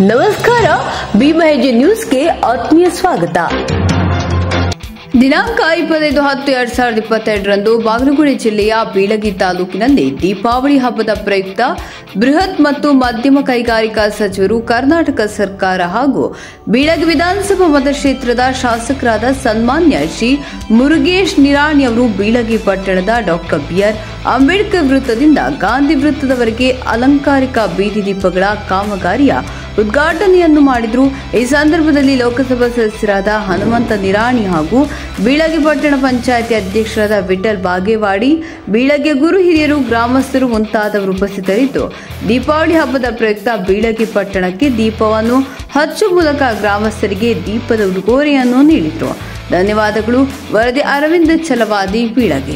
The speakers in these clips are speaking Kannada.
ನಮಸ್ಕಾರ ಬಿಮಹೆಜೆ ನ್ಯೂಸ್ಗೆ ಆತ್ಮೀಯ ಸ್ವಾಗತ ದಿನಾಂಕ ಇಪ್ಪತ್ತೈದು ಹತ್ತು ಎರಡ್ ಸಾವಿರದ ಇಪ್ಪತ್ತೆರಡರಂದು ಬಾಗಲಕೋಟೆ ಜಿಲ್ಲೆಯ ಬೀಳಗಿ ತಾಲೂಕಿನಲ್ಲಿ ದೀಪಾವಳಿ ಹಬ್ಬದ ಪ್ರಯುಕ್ತ ಬೃಹತ್ ಮತ್ತು ಮಧ್ಯಮ ಕೈಗಾರಿಕಾ ಸಚಿವರು ಕರ್ನಾಟಕ ಸರ್ಕಾರ ಹಾಗೂ ಬೀಳಗಿ ವಿಧಾನಸಭಾ ಮತಕ್ಷೇತ್ರದ ಶಾಸಕರಾದ ಸನ್ಮಾನ್ಯ ಶ್ರೀ ಮುರುಗೇಶ್ ನಿರಾಣಿ ಅವರು ಬೀಳಗಿ ಪಟ್ಟಣದ ಡಾಕ್ಟರ್ ಬಿಆರ್ ಅಂಬೇಡ್ಕರ್ ವೃತ್ತದಿಂದ ಗಾಂಧಿ ವೃತ್ತದವರೆಗೆ ಅಲಂಕಾರಿಕ ಬೀದಿ ದೀಪಗಳ ಕಾಮಗಾರಿಯ ಉದ್ಘಾಟನೆಯನ್ನು ಮಾಡಿದ್ರು ಈ ಸಂದರ್ಭದಲ್ಲಿ ಲೋಕಸಭಾ ಸದಸ್ಯರಾದ ಹನುಮಂತ ನಿರಾಣಿ ಹಾಗೂ ಬೀಳಗಿ ಪಟ್ಟಣ ಪಂಚಾಯತಿ ಅಧ್ಯಕ್ಷರಾದ ವಿಠಲ್ ಬಾಗೇವಾಡಿ ಬೀಳಗೆ ಗುರು ಹಿರಿಯರು ಗ್ರಾಮಸ್ಥರು ಮುಂತಾದವರು ಉಪಸ್ಥಿತರಿದ್ದು ದೀಪಾವಳಿ ಹಬ್ಬದ ಪ್ರಯುಕ್ತ ಬೀಳಗಿ ಪಟ್ಟಣಕ್ಕೆ ದೀಪವನ್ನು ಹಚ್ಚುವ ಮೂಲಕ ಗ್ರಾಮಸ್ಥರಿಗೆ ದೀಪದ ಉಡುಗೊರೆಯನ್ನು ನೀಡಿದರು ಧನ್ಯವಾದಗಳು ವರದಿ ಅರವಿಂದ ಛಲವಾದಿ ಬೀಳಗಿ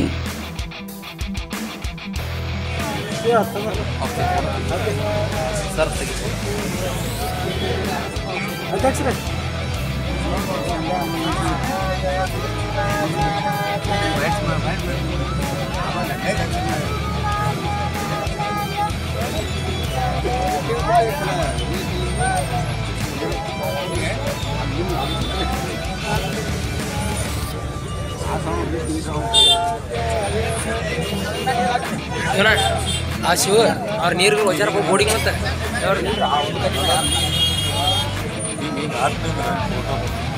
ಇವನ ಆ ಶಿವ ಅವ್ರ ನೀರುಗಳು ವಜಾರ ಬೋಡಿಗೆ ಮತ್ತೆ ಅವ್ರ